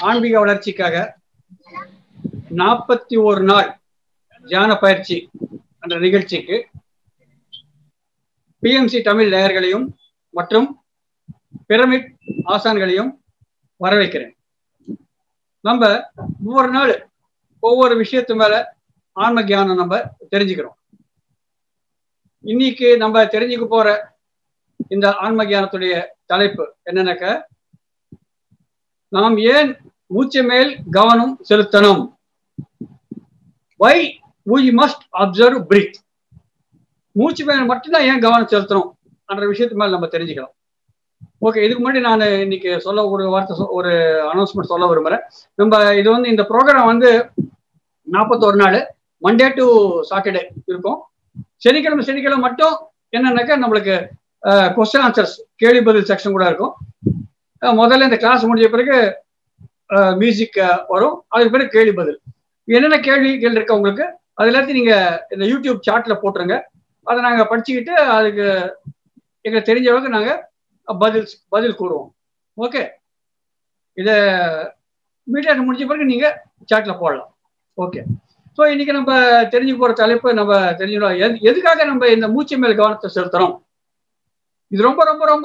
ஆன்மீக வளர்ச்சிக்காக நாற்பத்தி ஒரு நாள் தியான பயிற்சி என்ற நிகழ்ச்சிக்கு பிஎம்சி தமிழ் நேயர்களையும் மற்றும் பிரமிட் ஆசான்களையும் வரவேற்கிறேன் நம்ம ஒவ்வொரு நாள் ஒவ்வொரு விஷயத்து மேல ஆன்ம தியானம் நம்ம தெரிஞ்சுக்கிறோம் இன்னைக்கு நம்ம தெரிஞ்சுக்க போற இந்த ஆன்ம தியானத்துடைய தலைப்பு என்னன்னாக்க நாம் ஏன் மூச்சு மேல் கவனம் செலுத்தணும் வை we மஸ்ட் அப்சர்வ் பிரீத் மூச்சு மேல் மட்டும்தான் ஏன் கவனம் செலுத்தணும் என்ற விஷயத்து மேல நம்ம தெரிஞ்சுக்கலாம் ஓகே இதுக்கு முன்னாடி நான் இன்னைக்கு சொல்ல ஒரு வார்த்தை சொ- ஒரு அனௌன்ஸ்மெண்ட் சொல்ல விரும்புறேன் நம்ம இது வந்து இந்த ப்ரோக்ராம் வந்து நாற்பத்தோரு நாள் மண்டே டு சாட்டர்டே இருக்கும் சனிக்கிழமை சனிக்கிழமை மட்டும் என்னன்னாக்கா நம்மளுக்கு கொஸ்டின் ஆன்சர்ஸ் கேள்வி பதில் செக்ஷன் கூட இருக்கும் அஹ் முதல்ல இந்த கிளாஸ் முடிஞ்ச பிறகு மியூசிக் வரும் அதுக்கு பிறகு கேள்வி பதில் என்னென்ன கேள்விகள் இருக்கு உங்களுக்கு அது எல்லாத்தையும் நீங்க இந்த யூடியூப் சாட்ல போட்டுருங்க அதை நாங்க படிச்சுக்கிட்டு அதுக்கு எங்களுக்கு தெரிஞ்ச அளவுக்கு நாங்க பதில் பதில் கூறுவோம் ஓகே இதை மீடியா முடிஞ்ச பிறகு நீங்க சாட்ல போடலாம் ஓகே ஸோ இன்னைக்கு நம்ம தெரிஞ்சு போற தலைப்பு நம்ம தெரிஞ்சுக்கலாம் எது எதுக்காக நம்ம இந்த மூச்சு மேல் கவனத்தை செலுத்துறோம் இது ரொம்ப ரொம்ப ரொம்ப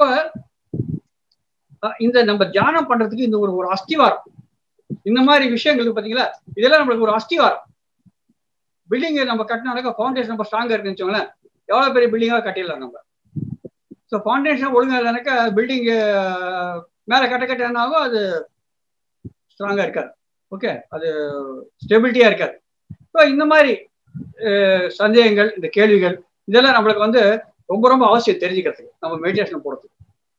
அஹ், இந்த நம்ம தியானம் பண்றதுக்கு இந்த ஒரு ஒரு அஸ்திவாரம் இந்த மாதிரி விஷயங்களுக்கு பாத்தீங்களா இதெல்லாம் நம்மளுக்கு ஒரு அஸ்திவாரம் பில்டிங் நம்ம கட்டினாக்க ஃபவுண்டேஷன் நம்ம ஸ்ட்ராங்கா இருக்குன்னு வச்சுக்கோங்களேன் எவ்வளவு பெரிய பில்டிங்கா கட்டிடலாம் நம்ம ஸோ ஃபவுண்டேஷன் ஒழுங்கா இல்லைனாக்கா பில்டிங் மேல கட்ட கட்ட என்ன ஆகும் அது ஸ்ட்ராங்கா இருக்காது ஓகே அது ஸ்டெபிலிட்டியா இருக்காது ஸோ இந்த மாதிரி அஹ், சந்தேகங்கள் இந்த கேள்விகள் இதெல்லாம் நம்மளுக்கு வந்து ரொம்ப ரொம்ப அவசியம் தெரிஞ்சுக்கிறதுக்கு நம்ம மெடிடேஷன் போறதுக்கு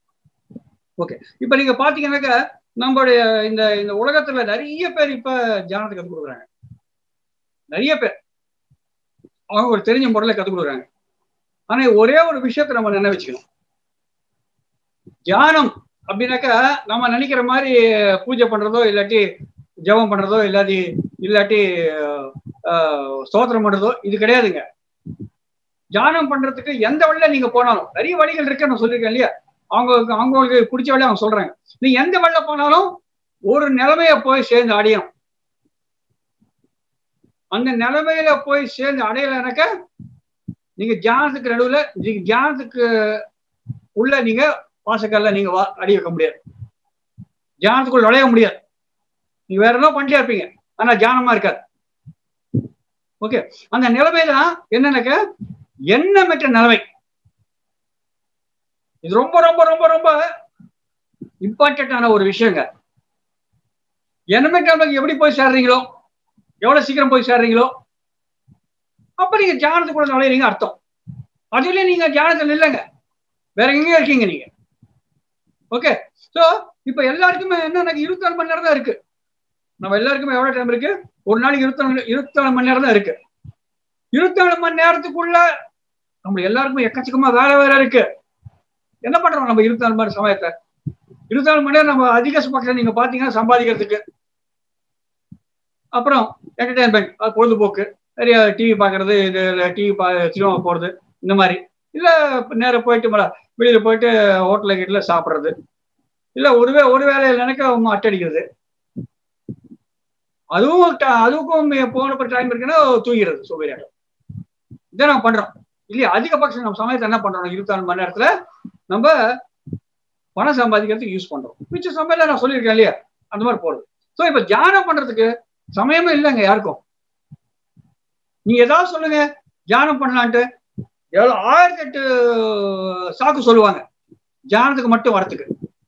ஓகே இப்போ நீங்க பாத்தீங்கன்னாக்கா நம்மளுடைய இந்த இந்த உலகத்துல நிறைய பேர் இப்ப தியானத்துக்கு கற்றுக் கொடுக்குறாங்க நிறைய பேர் அவங்க ஒரு தெரிஞ்ச முறையில கற்றுக் கொடுக்குறாங்க ஆனா ஒரே ஒரு விஷயத்தை நம்ம நினைவச்சுக்கணும் தியானம் அப்படின்னாக்கா நம்ம நினைக்கிற மாதிரி பூஜை பண்றதோ இல்லாட்டி ஜெபம் பண்றதோ இல்லாட்டி இல்லாட்டி ஆஹ், ஸ்தோத்திரம் பண்றதோ இது கிடையாதுங்க தியானம் பண்றதுக்கு எந்த வழியில நீங்க போனாலும் நிறைய வழிகள் இருக்கு நான் சொல்லியிருக்கேன் இல்லையா அவங்க அவங்களுக்கு பிடிச்ச வழியை அவங்க சொல்றாங்க நீ எந்த வழியில போனாலும் ஒரு நிலைமைய போய் சேர்ந்து அடையணும் அந்த நிலைமையில போய் சேர்ந்து அடையலைனாக்க நீங்க தியானத்துக்கு நடுவுல நீங்க தியானத்துக்கு உள்ள நீங்க வாசக்கல்ல நீங்க வா- அடி வைக்க முடியாது தியானத்துக்குள்ள நுழைய முடியாது நீங்க வேற என்ன பண்ணிட்டே இருப்பீங்க ஆனா தியானமா இருக்காது ஓகே அந்த நிலைமை தான் என்னன்னாக்க எண்ணமற்ற நிலைமை இது ரொம்ப ரொம்ப ரொம்ப ரொம்ப இம்பார்ட்டன்டான ஒரு விஷயங்க எண்ணமற்ற நிலைமைக்கு எப்படி போய் சேர்றீங்களோ எவ்வளவு சீக்கிரம் போய் சேர்றீங்களோ அப்ப நீங்க தியானத்துக்குள்ள நுழையிறீங்க அர்த்தம் அதுலயே நீங்க தியானத்துல இல்லைங்க வேற எங்கேயும் இருக்கீங்க நீங்க ஓகே சோ இப்ப எல்லாருக்குமே என்ன இருபத்தி நாலு மணி நேரம் தான் இருக்கு நம்ம எல்லாருக்குமே எவ்வளவு டைம் இருக்கு ஒரு நாளைக்கு இருபத்தி நாலு இருபத்தி நாலு மணி நேரம் தான் இருக்கு இருபத்தி நாலு மணி நேரத்துக்குள்ள நம்ம எல்லாருக்குமே எக்கச்சக்கமா வேலை வேற இருக்கு என்ன பண்றோம் நம்ம இருபத்தி நாலு மணி சமயத்தை இருபத்தி நாலு மணி நேரம் நம்ம அதிக பட்சம் நீங்க பாத்தீங்கன்னா சம்பாதிக்கிறதுக்கு அப்புறம் என்டர்டைன்மெண்ட் அது பொழுதுபோக்கு நிறைய டிவி பார்க்கறது இது டிவி பா சினிமா போறது இந்த மாதிரி இல்ல நேரம் போயிட்டு ம- வெளியில போயிட்டு ஹோட்டல்ல கீட்டில் சாப்பிட்றது இல்ல ஒரு வே ஒரு வேலையில் நினைக்க அட்டடிக்கிறது அதுவும் ட- அதுக்கும் போன டைம் இருக்குன்னா தூங்கிடுறது சோம்பேறியாக இதை நம்ம பண்றோம் இல்லையா அதிகபட்சம் நம்ம சமயத்தை என்ன பண்றோம் இருபத்தி நாலு மணி நேரத்துல நம்ம பணம் சம்பாதிக்கிறதுக்கு யூஸ் பண்றோம் மிச்ச சமயத்துல நான் சொல்லியிருக்கேன் இல்லையா அந்த மாதிரி போறது ஸோ இப்ப தியானம் பண்றதுக்கு சமயமே இல்லைங்க யாருக்கும் நீங்க ஏதாவது சொல்லுங்க தியானம் பண்ணலான்ட்டு எவ்வளவு ஆயிரத்தி எட்டு சாக்கு சொல்லுவாங்க தியானத்துக்கு மட்டும் வரத்துக்கு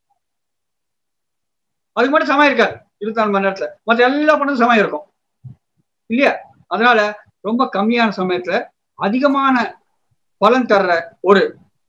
அதுக்கு மட்டும் சமயம் இருக்காது இருபத்தி நாலு மணி நேரத்துல மற்ற எல்லா பண்ணதும் சமயம் இருக்கும் இல்லையா அதனால ரொம்ப கம்மியான சமயத்துல அதிகமான பலன் தர்ற ஒரு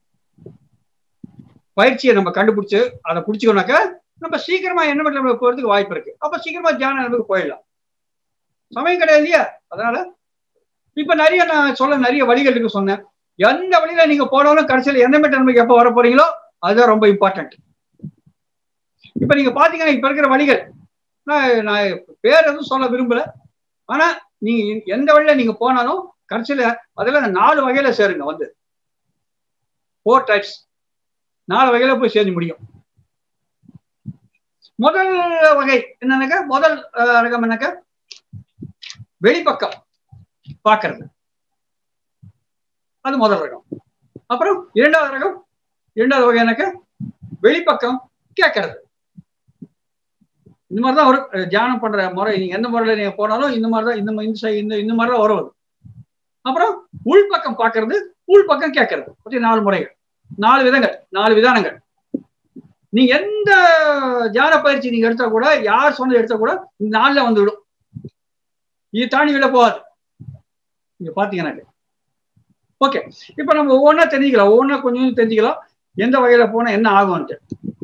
பயிற்சியை நம்ம கண்டுபிடிச்சு அதை பிடிச்சிக்கோனாக்க நம்ம சீக்கிரமா என்ன பண்ண போறதுக்கு வாய்ப்பு இருக்கு அப்ப சீக்கிரமா தியான நிலைமைக்கு போயிடலாம் சமயம் கிடையாது இல்லையா அதனால இப்ப நிறைய நான் சொல்ல நிறைய வழிகள் இருக்கு சொன்னேன் எந்த வழியில நீங்க போனாலும் கடைசியில் எந்த நிலைமைக்கு எப்ப வர போறீங்களோ அதுதான் ரொம்ப இம்பார்ட்டன்ட் இப்ப நீங்க பாத்தீங்கன்னா இப்ப இருக்கிற வழிகள் நான் நான் பேர் எதுவும் சொல்ல விரும்பல ஆனா நீங்க எந்த வழியில நீங்க போனாலும் கடைசியில அதுல இந்த நாலு வகையில சேருங்க வந்து ஃபோர் டைப்ஸ் நாலு வகையில போய் சேர்ந்து முடியும் முதல் வகை என்னன்னாக்கா முதல் அஹ், ரகம் என்னக்கா வெளிப்பக்கம் பார்க்கிறது அது முதல் ரகம் அப்புறம் இரண்டாவது ரகம் இரண்டாவது வகை என்னக்கா வெளிப்பக்கம் கேட்கறது இந்த மாதிரி தான் வரும் அஹ், தியானம் பண்ற முறை நீங்க எந்த முறையில நீங்க போனாலும் இந்த மாதிரி தான் இந்த ம- இந்த சை- இந்த இந்த மாதிரி தான் வரும் அது. அப்புறம் உள்பக்கம் பார்க்கிறது உள்பக்கம் கேட்கறது பத்தி நாலு முறைகள் நாலு விதங்கள் நாலு விதானங்கள் நீங்க எந்த தியான பயிற்சி நீங்க எடுத்தா கூட யார் சொன்னது எடுத்தா கூட இந்த நாள்ல வந்து விடும் இது தாண்டி விட போகாது நீங்க பாத்தீங்கன்னா ஓகே இப்ப நம்ம ஒவ்வொன்றா தெரிஞ்சுக்கலாம் ஒவ்வொன்றா கொஞ்சம் கொஞ்சம் தெரிஞ்சுக்கலாம் எந்த வகையில போனா என்ன ஆகும்ட்டு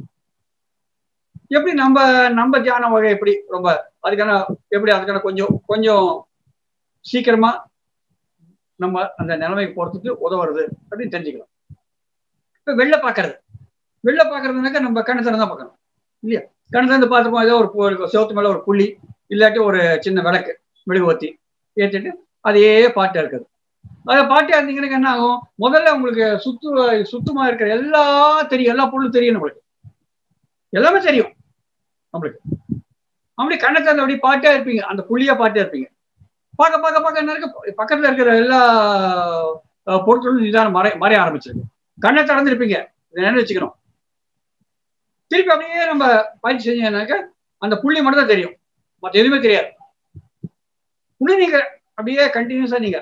எப்படி நம்ம நம்ம தியான வகை எப்படி ரொம்ப அதுக்கான எப்படி அதுக்கான கொஞ்சம் கொஞ்சம் சீக்கிரமா நம்ம அந்த நிலைமைக்கு போறதுக்கு உதவுறது அப்படின்னு தெரிஞ்சுக்கலாம் இப்ப வெளில பாக்குறது வெளில பாக்குறதுனாக்க நம்ம கண்ணு திறந்து தான் பார்க்கணும் இல்லையா கண்ணு திறந்து பார்த்துப்போம் ஏதோ ஒரு பு- ஒரு செவத்து மேல ஒரு புள்ளி இல்லாட்டி ஒரு சின்ன விளக்கு மெழுகுவத்தி ஏற்றிட்டு அதையே பாட்டா இருக்குது அதை பாட்டியா இருந்தீங்கன்னா என்ன ஆகும் முதல்ல உங்களுக்கு சுத்து சுத்தமா இருக்கிற எல்லா தெரியும் எல்லா பொருளும் தெரியும் நம்மளுக்கு எல்லாமே தெரியும் நம்மளுக்கு அப்படி கண்ணை திறந்து அப்படி பாட்டா இருப்பீங்க அந்த புள்ளியா பாட்டா இருப்பீங்க பார்க்க பார்க்க பார்க்க என்ன இருக்கு பக்கத்துல இருக்கிற எல்லா அஹ், பொருட்களும் நிதானம் மறை மறைய ஆரம்பிச்சிருக்கு கண்ணை திறந்து இருப்பீங்க இதை நினைவு வச்சுக்கணும் திருப்பி அப்படியே நம்ம பயிற்சி செஞ்சீங்கன்னாக்க அந்த புள்ளி மட்டும் தான் தெரியும் மற்ற எதுவுமே தெரியாது இன்னும் நீங்க அப்படியே கண்டினியூஸா நீங்க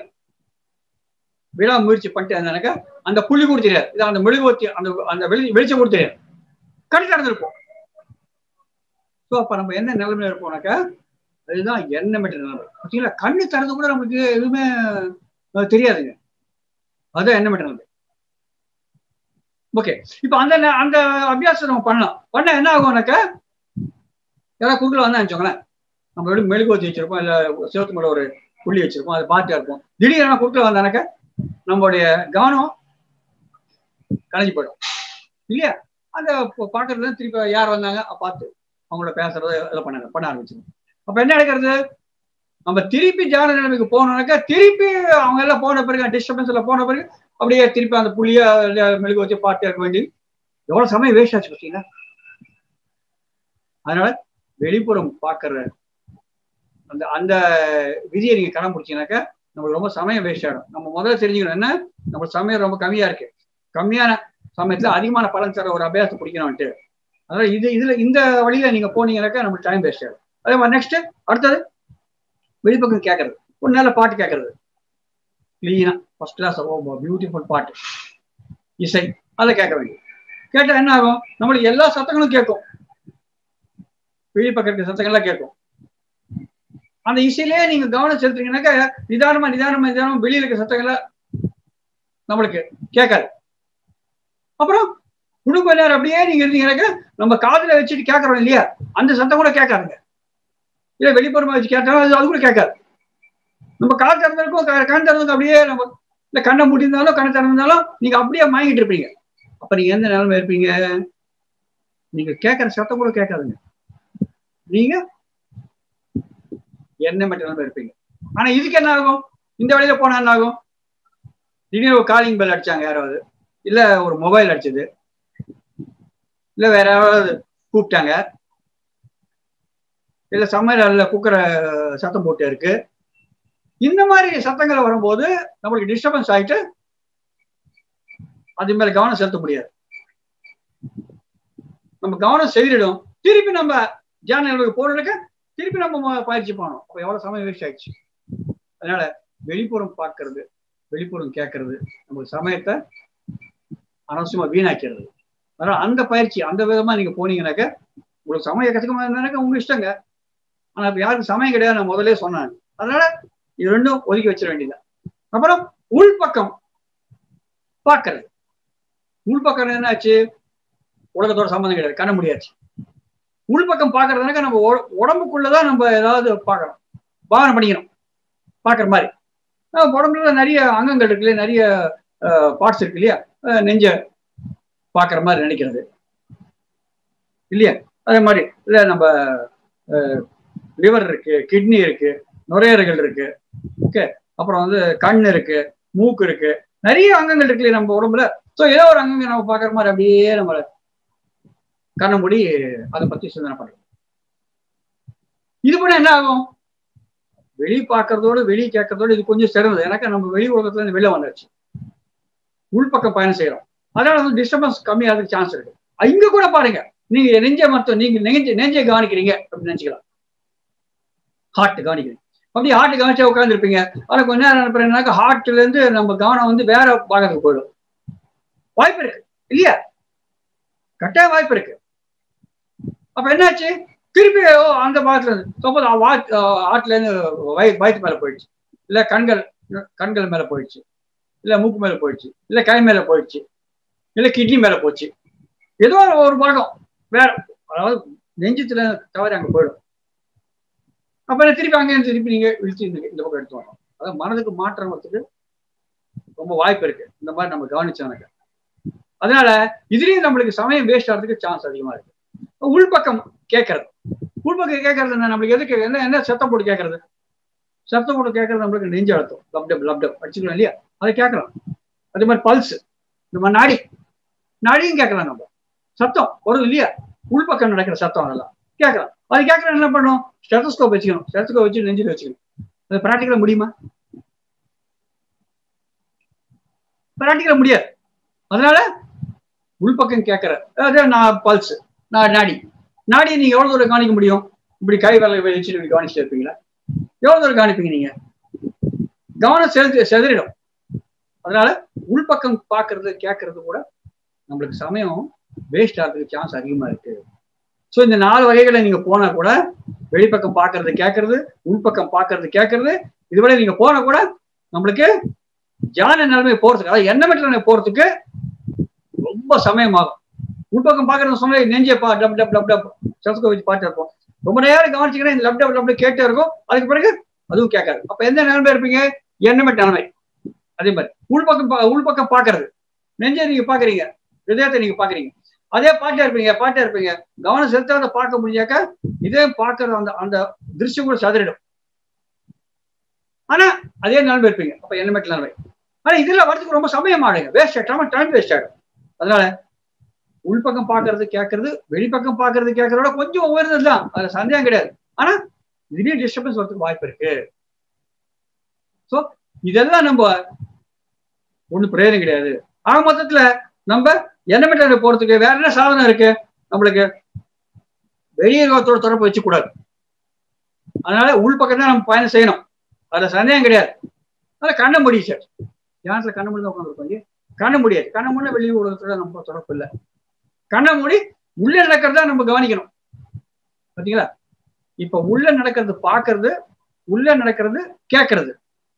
விழா முயற்சி பண்ணிட்டு இருந்தாக்க அந்த புள்ளி கூட தெரியாது இது அந்த மெழுகுவத்தி அந்த அந்த வெளி வெளிச்சம் கூட தெரியாது கண் திறந்திருப்போம் ஸோ அப்ப நம்ம என்ன நிலைமையில இருப்போம்னாக்கா அதுதான் எண்ணமிட்ட நிலைமை பார்த்தீங்களா கண்ணு திறந்து கூட நமக்கு எதுவுமே அஹ், தெரியாதுங்க அதுதான் எண்ணமிட்ட நிலைமை ஓகே இப்ப அந்த ந- அந்த அபியாசம் நம்ம பண்ணலாம் பண்ண என்ன ஆகும்னாக்கா யாராவது குறுக்கில் வந்தா வச்சுக்கோங்களேன் நம்ம எப்படி மெழுகுவத்தி வச்சிருப்போம் இல்ல சிவத்து மேல ஒரு புள்ளி வச்சிருப்போம் அது பார்த்துட்டா இருப்போம் திடீர்னு குறுக்கில் வந்தானாக்கா நம்மளுடைய கவனம் கலைஞ்சு போயிடும் இல்லையா அந்த ப- பார்க்கறதுல திருப்பி யார் வந்தாங்க அப்ப பார்த்து அவங்களோட பேசுறத இதை பண்ண பண்ண ஆரம்பிச்சிடும் அப்ப என்ன நடக்கிறது நம்ம திருப்பி தியான நிலைமைக்கு போனோம்னாக்கா திருப்பி அவங்க எல்லாம் போன பிறகு டிஸ்டர்பன்ஸ் எல்லாம் போன பிறகு அப்படியே திருப்பி அந்த புள்ளிய மெழுகு வச்சு பாட்டு இருக்க வேண்டி எவ்வளவு சமயம் வேஸ்ட் ஆச்சு பார்த்தீங்களா அதனால வெளிப்புறம் பார்க்கற அந்த அந்த விதியை நீங்க கடைபிடிச்சீங்கன்னாக்கா நம்மளுக்கு ரொம்ப சமயம் வேஸ்ட் ஆகிடும் நம்ம முதல்ல தெரிஞ்சுக்கணும் என்ன நம்ம சமயம் ரொம்ப கம்மியா இருக்கு கம்மியான சமயத்துல அதிகமான பலன் தர ஒரு அபியாசத்தை பிடிக்கணும்ட்டு அதனால இது இதுல இந்த வழியில நீங்க போனீங்கன்னாக்கா நம்மளுக்கு டைம் வேஸ்ட் ஆகும் அதே மாதிரி நெக்ஸ்ட் அடுத்தது வெளிப்பக்கம் கேட்கறது ஒரு நல்ல பாட்டு கேட்கறது கிளீனா ஃபர்ஸ்ட் கிளாஸ் பியூட்டிஃபுல் பாட்டு இசை அதை கேட்க வேண்டியது கேட்டா என்ன ஆகும் நம்மளுக்கு எல்லா சத்தங்களும் கேட்கும் வெளிப்பக்கம் இருக்க சத்தங்கள்லாம் கேட்கும் அந்த இசையிலே நீங்க கவனம் செலுத்துறீங்கன்னாக்கா நிதானமா நிதானமா நிதானமா வெளியில இருக்க சத்தங்களை நம்மளுக்கு கேட்காது அப்புறம் இன்னும் கொஞ்ச நேரம் அப்படியே நீங்க இருந்தீங்கன்னாக்கா நம்ம காதுல வச்சுட்டு கேட்கறோம் இல்லையா அந்த சத்தம் கூட கேட்காதுங்க இல்ல வெளிப்புறமா வச்சு கேட்டாலும் அது அது கூட கேட்காது நம்ம காது திறந்திருக்கோம் க- கண் திறந்து அப்படியே நம்ம இல்ல கண்ணை முடிந்தாலும் கண்ணை திறந்தாலும் நீங்க அப்படியே வாங்கிட்டு இருப்பீங்க அப்ப நீங்க எந்த நிலைமை இருப்பீங்க நீங்க கேட்கற சத்தம் கூட கேட்காதுங்க நீங்க என்ன மட்டும் நிலைமை இருப்பீங்க ஆனா இதுக்கு என்ன ஆகும் இந்த வழியில போனா என்ன ஆகும் திடீர்னு ஒரு காலிங் பெல் அடிச்சாங்க யாராவது இல்ல ஒரு மொபைல் அடிச்சது இல்ல வேற யாராவது கூப்பிட்டாங்க இல்ல சமையல குக்கரை சத்தம் போட்டு இருக்கு இந்த மாதிரி சத்தங்கள் வரும்போது நம்மளுக்கு டிஸ்டர்பன்ஸ் ஆயிட்டு அது மேல கவனம் செலுத்த முடியாது நம்ம கவனம் செலுத்திடும் திருப்பி நம்ம தியான நிலைமைக்கு போறதுக்கு திருப்பி நம்ம ம- பயிற்சி பண்ணணும் அப்ப எவ்வளவு சமயம் வேஸ்ட் ஆயிடுச்சு அதனால வெளிப்புறம் பார்க்கிறது வெளிப்புறம் கேட்கறது நமக்கு சமயத்தை அனவசியமா வீணாக்கிறது அதனால அந்த பயிற்சி அந்த விதமா நீங்க போனீங்கன்னாக்க உங்களுக்கு சமயம் கத்துக்கமா இருந்தாக்க உங்க இஷ்டங்க ஆனா இப்ப யாருக்கும் சமயம் கிடையாது நான் முதல்ல சொன்னேன் அதனால இது ரெண்டும் ஒதுக்கி வச்சிட வேண்டியது அப்புறம் உள்பக்கம் பார்க்கறது உள்பக்கம் என்னாச்சு உலகத்தோட சம்மந்தம் கிடையாது கண்ண முடியாச்சு உள்பக்கம் பார்க்கறதுனாக்க நம்ம உட- உடம்புக்குள்ளதான் நம்ம ஏதாவது பார்க்கணும் பாவனை பண்ணிக்கணும் பார்க்குற மாதிரி நம்ம உடம்புல நிறைய அங்கங்கள் இருக்கு இல்லையா நிறைய பார்ட்ஸ் இருக்கு இல்லையா அஹ் நெஞ்ச பார்க்குற மாதிரி நினைக்கிறது இல்லையா அதே மாதிரி இல்லை நம்ம லிவர் இருக்கு கிட்னி இருக்கு நுரையீரல்கள் இருக்கு ஓகே அப்புறம் வந்து கண் இருக்கு மூக்கு இருக்கு நிறைய அங்கங்கள் இருக்கு இல்லையா நம்ம உடம்புல ஸோ ஏதோ ஒரு அங்கங்க நம்ம பார்க்குற மாதிரி அப்படியே நம்மள கண்ண மூடி அதை பத்தி சிந்தனை பண்ணுறோம் இது பண்ண என்ன ஆகும் வெளி பார்க்கறதோட வெளியே கேட்கறதோட இது கொஞ்சம் சிறந்தது எனக்கு நம்ம வெளி உலகத்துல இருந்து வெளியே வந்துருச்சு உள்பக்கம் பயணம் செய்யறோம் அதனால வந்து டிஸ்டர்பன்ஸ் கம்மியாகிறதுக்கு சான்ஸ் இருக்கு இங்க கூட பாருங்க நீங்க நெஞ்ச மருத்துவம் நீங்க நெஞ்ச நெஞ்சை கவனிக்கிறீங்க அப்படின்னு நினைச்சுக்கலாம் ஹார்ட் கவனிக்கிறீங்க அப்படி ஹார்ட் கவனிச்சா உட்காந்துருப்பீங்க ஆனா கொஞ்ச நேரம் நினைப்பீங்கன்னாக்கா ஹார்ட்ல இருந்து நம்ம கவனம் வந்து வேற பாகத்துக்கு போயிடும் வாய்ப்பு இருக்கு இல்லையா கட்டாய வாய்ப்பு இருக்கு அப்ப என்னாச்சு திருப்பி அந்த பாகத்துல இருந்து சப்போஸ் ஹார்ட்ல இருந்து வய வயிற்று மேல போயிடுச்சு இல்ல கண்கள் கண்கள் மேல போயிடுச்சு இல்ல மூக்கு மேல போயிடுச்சு இல்ல கை மேல போயிடுச்சு இல்ல கிட்னி மேல போச்சு ஏதோ ஒரு பாகம் வேற அதாவது நெஞ்சத்துல தவறி அங்க போயிடும் அப்ப திருப்பி அங்கே திருப்பி நீங்க இழுத்து இந்த பக்கம் எடுத்து வரணும் அதாவது மனதுக்கு மாற்றம் வரத்துக்கு ரொம்ப வாய்ப்பு இருக்கு இந்த மாதிரி நம்ம கவனிச்சோம்னாக்க அதனால இதுலயும் நம்மளுக்கு சமயம் வேஸ்ட் ஆகிறதுக்கு சான்ஸ் அதிகமா இருக்கு உள்பக்கம் கேட்கறது உள்பக்கம் கேட்கறது என்ன நம்மளுக்கு எதுக்கு என்ன என்ன சத்தம் போட்டு கேட்கறது சத்தம் போட்டு கேட்கறது நம்மளுக்கு நெஞ்சு அழுத்தம் லப்டப் லப்டப் அடிச்சுக்கலாம் இல்லையா அதை கேட்கலாம் அதே மாதிரி பல்ஸ் நம்ம நாடி நாடியும் கேட்கலாம் நம்ம சத்தம் வரும் இல்லையா உள்பக்கம் நடக்கிற சத்தம் அதெல்லாம் கேட்கலாம் அது கேட்கற என்ன பண்ணும் ஸ்டெத்தஸ்கோப் வச்சுக்கணும் ஸ்டெத்தஸ்கோப் வச்சு நெஞ்சில் வச்சுக்கணும் அது ப்ராக்டிக்கலா முடியுமா ப்ராக்டிக்கலா முடியாது அதனால உள்பக்கம் கேட்கற அதான் நான் பல்ஸ் நான் நாடி நாடியை நீங்க எவ்வளவு தூரம் கவனிக்க முடியும் இப்படி கை வேலை வச்சு இப்படி கவனிச்சுட்டு இருப்பீங்களா எவ்வளவு தூரம் கவனிப்பீங்க நீங்க கவனம் செலுத்து செதறிடும் அதனால உள்பக்கம் பார்க்கறது கேட்கறது கூட நம்மளுக்கு சமயம் வேஸ்ட் ஆகிறதுக்கு சான்ஸ் அதிகமா இருக்கு ஸோ இந்த நாலு வகைகளை நீங்க போனா கூட வெளிப்பக்கம் பார்க்கறது கேட்கறது உள்பக்கம் பார்க்கறது கேட்கறது இதுவரை நீங்க போனா கூட நம்மளுக்கு ஜான நிலைமை போறதுக்கு அதாவது எண்ணமற்ற நிலைமை போறதுக்கு ரொம்ப சமயம் ஆகும் உள்பக்கம் பார்க்கறது சொன்னா நெஞ்சே பா டப் டப் டப் டப் சத்துக்க வச்சு பாட்டு இருப்போம் ரொம்ப நேரம் கவனிச்சுக்கிறேன் இந்த லப் டப் லப் கேட்டே இருக்கும் அதுக்கு பிறகு அதுவும் கேட்காது அப்ப எந்த நிலைமை இருப்பீங்க எண்ணமற்ற நிலைமை அதே மாதிரி உள்பக்கம் உள்பக்கம் பார்க்கறது நெஞ்சை நீங்க பாக்குறீங்க ஹிருதயத்தை நீங்க பாக்குறீங்க அதே பாட்டா இருப்பீங்க பாட்டா இருப்பீங்க கவனம் செலுத்தாத பார்க்க முடியாக்க இதே பார்க்கற அந்த அந்த திருஷ்யம் கூட சதுரிடும் ஆனா அதே நிலைமை இருப்பீங்க அப்ப எண்ணமற்ற நிலைமை ஆனா இதுல வரதுக்கு ரொம்ப சமயம் ஆடுங்க வேஸ்ட் ஆகிட்டாம டைம் வேஸ்ட் ஆகிடும் அதனால உள்பக்கம் பாக்குறது கேட்கறது வெளிப்பக்கம் பாக்குறது கேட்கறதோட கொஞ்சம் ஒவ்வொரு தான் அதுல சந்தேகம் கிடையாது ஆனா இதுலயும் டிஸ்டர்பன்ஸ் வரதுக்கு வாய்ப்பு இருக்கு ஸோ இதெல்லாம் நம்ம ஒண்ணு பிரயோஜனம் கிடையாது ஆக மொத்தத்துல நம்ம எண்ணமெட்ட போறதுக்கு வேற என்ன சாதனம் இருக்கு நம்மளுக்கு வெளியுலகத்தோட தொடர்பு வச்சு கூடாது அதனால உள் பக்கம் தான் நம்ம பயணம் செய்யணும் அதுல சந்தேகம் கிடையாது அதனால கண்ண முடியும் சார் தியானத்துல கண்ண மூடி தான் உட்காந்துருப்பாங்க கண்ண முடியாது கண்ண மூணு வெளி உலகத்தோட நம்ம தொடர்பு இல்லை கண்ண மூடி உள்ள நடக்கிறதா நம்ம கவனிக்கணும் பாத்தீங்களா இப்ப உள்ள நடக்கிறது பாக்குறது உள்ள நடக்கிறது கேட்கறது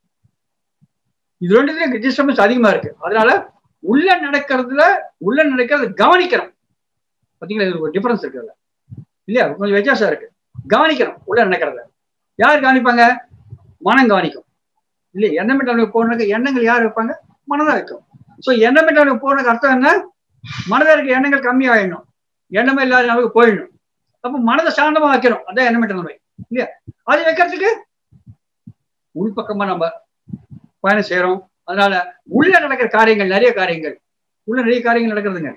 இது ரெண்டுலயும் டிஸ்டர்பன்ஸ் அதிகமா இருக்கு அதனால உள்ள நடக்கிறதுல உள்ள நடக்கிறது கவனிக்கிறோம் பாத்தீங்களா இது ஒரு டிஃபரன்ஸ் இருக்கு அதுல இல்லையா கொஞ்சம் வித்தியாசம் இருக்கு கவனிக்கிறோம் உள்ள நடக்கிறத யார் கவனிப்பாங்க மனம் கவனிக்கும் இல்லையா எண்ணமிட்டாளுக்கு போனதுக்கு எண்ணங்கள் யார் வைப்பாங்க மனதா வைக்கும் ஸோ எண்ணமிட்டாளுக்கு போனதுக்கு அர்த்தம் என்ன மனதில் இருக்க எண்ணங்கள் கம்மி ஆயிடணும் எண்ணமே இல்லாத அளவுக்கு போயிடணும் அப்போ மனதை சாந்தமா வைக்கணும் அதான் எண்ணமிட்ட நோய் இல்லையா அது வைக்கிறதுக்கு உள்பக்கமா நம்ம பயணம் செய்யறோம் அதனால உள்ள நடக்கிற காரியங்கள் நிறைய காரியங்கள் உள்ள நிறைய காரியங்கள் நடக்கிறதுங்க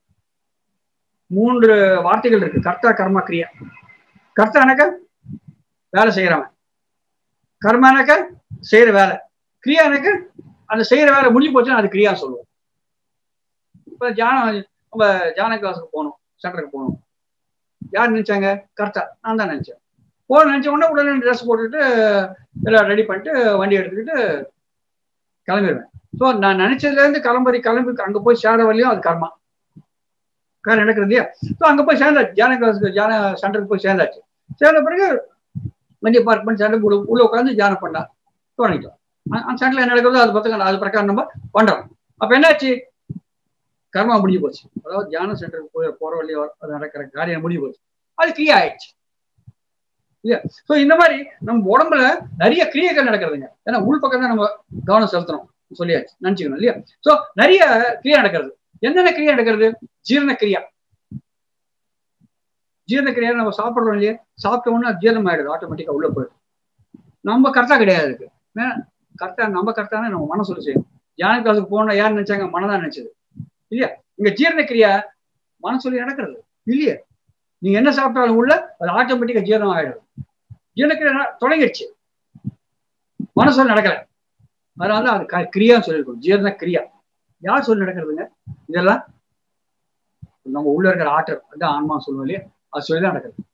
மூன்று வார்த்தைகள் இருக்கு கர்த்தா கர்மா கிரியா கர்த்தானாக்க வேலை செய்யறவன் கர்மானாக்க செய்யற வேலை கிரியானாக்க அந்த செய்யற வேலை முடிஞ்சு போச்சுன்னா அது கிரியா சொல்லுவோம் இப்ப ஜான நம்ம ஜான கிளாஸுக்கு போகணும் சென்டருக்கு போகணும் யார் நினைச்சாங்க கர்த்தா நான் தான் நினைச்சேன் போன நினைச்ச உடனே உடனே ட்ரெஸ் போட்டுட்டு எல்லாம் ரெடி பண்ணிட்டு வண்டி எடுத்துக்கிட்டு கிளம்பிடுவேன் ஸோ நான் நினைச்சதுல இருந்து கிளம்பி கிளம்பி அங்க போய் சேர வரலையும் அது கர்மா கார் நடக்கிறது இல்லையா ஸோ அங்க போய் சேர்ந்தாச்சு ஜான கிளாஸுக்கு ஜான சென்டருக்கு போய் சேர்ந்தாச்சு சேர்ந்த பிறகு வண்டி பார்க் பண்ணி சென்டர் உள்ள உள்ள உட்காந்து தியானம் பண்ணா தொடங்கிட்டோம் அந்த சென்டர்ல என்ன நடக்கிறதோ அது பக்கம் அது பிரகாரம் நம்ம பண்றோம் அப்ப என்னாச்சு கர்மா முடிஞ்சு போச்சு அதாவது தியான சென்டருக்கு போய் போற வழியோ அது நடக்கிற காரியம் முடிஞ்சு போச்சு அது கிரியா ஆயிடுச்சு இல்லையா ஸோ இந்த மாதிரி நம்ம உடம்புல நிறைய கிரியைகள் நடக்கிறதுங்க ஏன்னா உள் பக்கம் தான் நம்ம கவனம் செலுத்தணும் சொல்லியாச்சு நினைச்சுக்கணும் இல்லையா ஸோ நிறைய கிரியா நடக்கிறது என்னென்ன கிரியா நடக்கிறது ஜீரண கிரியா ஜீரண கிரியா நம்ம சாப்பிட்றோம் இல்லையா சாப்பிட்ட உடனே ஜீரணம் ஆயிடுது ஆட்டோமேட்டிக்கா உள்ள போயிடுது நம்ம கரெக்டா கிடையாது இருக்கு கரெக்டா நம்ம கரெக்டான நம்ம மனம் சொல்லி செய்யணும் தியான கிளாஸுக்கு போனா யார் நினைச்சாங்க மனதான் நினைச்சது இல்லையா இங்க ஜீரண கிரியா மனம் சொல்லி நடக்கிறது இல்லையா நீங்க என்ன சாப்பிட்டாலும் உள்ள அது ஆட்டோமேட்டிக்கா ஜீரணம் ஆயிடும் ஜீரணக்கிரியா தொடங்கிடுச்சு மனசு நடக்கல அதனால தான் அது க- கிரியான்னு சொல்லியிருக்கோம் ஜீரண கிரியா யார் சொல்லி நடக்கிறதுங்க இதெல்லாம் நம்ம உள்ள இருக்கிற ஆற்றல் அதான் ஆன்மா சொல்லுவோம் இல்லையா அது சொல்லி தான் நடக்குது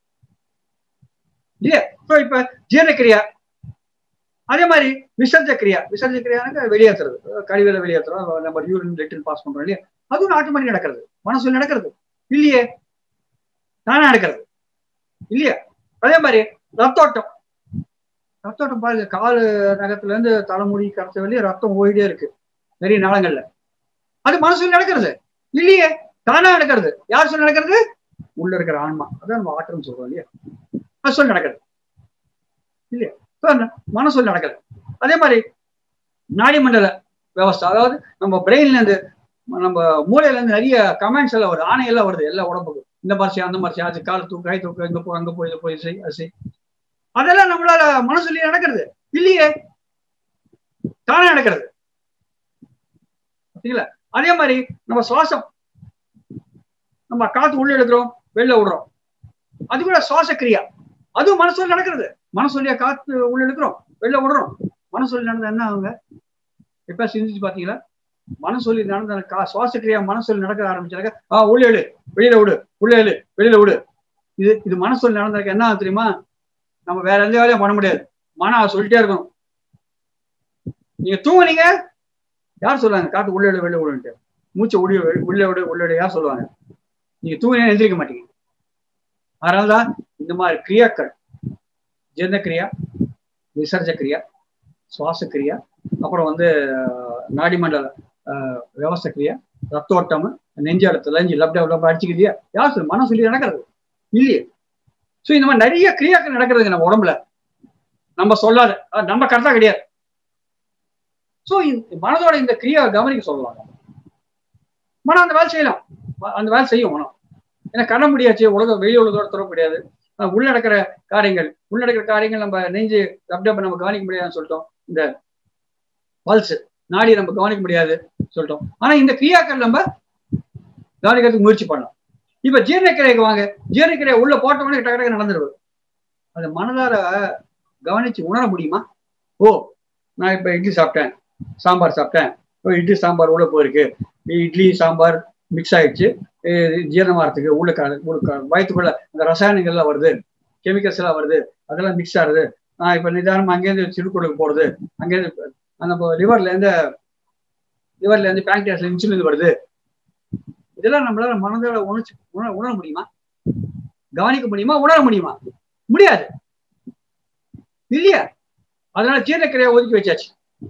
இல்லையா ஸோ இப்ப ஜீரணக்கிரியா அதே மாதிரி விசர்ஜ கிரியா விசர்ஜ கிரியானாக்க வெளியேற்றுறது கழிவுல வெளியேற்றுறோம் நம்ம யூரின் லெட்டின் பாஸ் பண்றோம் இல்லையா அதுவும் ஆட்டோமேட்டிக் நடக்கிறது மனசுல நடக்கிறது இல்லையே தானே நடக்கிறது இல்லையா அதே மாதிரி ரத்தோட்டம் ரத்தோட்டம் பாருங்க காலு நகத்துல இருந்து தலைமுடி கடைசி வெளியே ரத்தம் ஓடிட்டே இருக்கு நிறைய நாளங்கள்ல அது மனசுல நடக்கிறது இல்லையே தானா நடக்கிறது யார் சொல்லி நடக்கிறது உள்ள இருக்கிற ஆன்மா அதான் நம்ம ஆற்றம்னு சொல்றோம் இல்லையா அது சொல்லி நடக்கிறது இல்லையா So, அந்த மனசொல்லி நடக்கிறது அதே மாதிரி நாடி மண்டல விவஸ்தை அதாவது நம்ம பிரெயின்ல இருந்து நம்ம மூளையில இருந்து நிறைய கமெண்ட்ஸ் எல்லாம் வருது ஆணையெல்லாம் வருது எல்லா உடம்புக்கும் இந்த மாதிரி செய்ய, அந்த மாதிரி செய்ய, அது கால் தூக்கு கை தூக்கு இங்க போ அங்க போய் இதை போய் செய் அது செய் அதெல்லாம் நம்மளால மனசுலயே நடக்கிறது இல்லையே தானே நடக்கிறது சரிங்களா அதே மாதிரி நம்ம சுவாசம் நம்ம காத்து உள்ள எடுக்கிறோம் வெளில விடுறோம் அது கூட சுவாச கிரியா அதுவும் மனசுல நடக்கிறது மனசுலயே காத்து உள்ள எடுக்கிறோம் வெளில விடுறோம் மனசுல நடந்தா என்ன ஆகுங்க இப்ப சிந்திச்சு பாத்தீங்களா மனசொல்லி நடந்த கா சுவாச கிரியா மனசொல்லி நடக்க ஆரம்பிச்சாக்க ஆ உள்ள எழு வெளியில விடு உள்ள எழு வெளியில விடு இது இது மனசொல்லி நடந்ததுக்கு என்ன ஆகும் தெரியுமா நம்ம வேற எந்த வேலையும் பண்ண முடியாது மனம் அதை சொல்லிட்டே இருக்கணும் நீங்க தூங்குனீங்க யார் சொல்லுவாங்க காத்து உள்ள விடு வெளில விடுன்ட்டு மூச்சை உள்ள விடு, உள்ள விடு உள்ள விடு யார் சொல்லுவாங்க நீங்க தூங்கினா எந்திரிக்க மாட்டீங்க அதனாலதான் இந்த மாதிரி கிரியாக்கள் ஜீரண கிரியா விசர்ஜ கிரியா சுவாச கிரியா அப்புறம் வந்து அஹ், நாடி மண்டல அஹ், விவசாய கிரியா ரத்தோட்டம் நெஞ்சு இடத்துல நெஞ்சு லப்டா லப் அடிச்சுக்கு இல்லையா யார் சொல்லு மனம் சொல்லி நடக்கிறது இல்லையே ஸோ இந்த மாதிரி நிறைய கிரியாக்கள் நடக்கிறதுங்க நம்ம உடம்புல நம்ம சொல்லாத அஹ், நம்ம கரெக்டா கிடையாது ஸோ மனதோட இந்த கிரியா கவனிக்க சொல்லலாம் மனம் அந்த வேலை செய்யலாம் ம- அந்த வேலை செய்யும் மனம் ஏன்னா கண்ண முடியாச்சு உலக வெளி உலகத்தோட தொடர முடியாது ஆஹ் உள்ள நடக்கிற காரியங்கள் உள்ள நடக்கிற காரியங்கள் நம்ம நெஞ்சு லப்டப் நம்ம கவனிக்க முடியாதுன்னு சொல்லிட்டோம் இந்த பல்ஸ் நாடி நம்ம கவனிக்க முடியாது சொல்லிட்டோம் ஆனா இந்த கிரியாக்கள் நம்ம கவனிக்கிறதுக்கு முயற்சி பண்ணலாம் இப்ப ஜீரணக்கிரைக்கு வாங்க ஜீரணக்கிரையை உள்ள போட்ட உடனே டக்கு டக்கு நடந்துருவது அது மனதார கவனிச்சு உணர முடியுமா ஓ நான் இப்ப இட்லி சாப்பிட்டேன் சாம்பார் சாப்பிட்டேன் ஓ, இட்லி சாம்பார் உள்ள போயிருக்கு இட்லி சாம்பார் மிக்ஸ் ஆயிடுச்சு இது ஜீரணமாகறதுக்கு உள்ள க- உள்ள க- வயிற்றுக்குள்ள அந்த ரசாயனங்கள்லாம் வருது கெமிக்கல்ஸ் எல்லாம் வருது அதெல்லாம் மிக்ஸ் ஆகுது நான் இப்ப நிதானமா அங்கேருந்து சிறுகுடலுக்கு போறது அங்கேருந்து அந்த லிவர்ல இருந்து லிவர்ல இருந்து பேங்க்ரியாஸ்ல இன்சுலின் வருது இதெல்லாம் நம்மளால மனதால உணர்ச்சி உணர உணர முடியுமா கவனிக்க முடியுமா உணர முடியுமா முடியாது இல்லையா அதனால ஜீரணக்கிரியா ஒதுக்கி வச்சாச்சு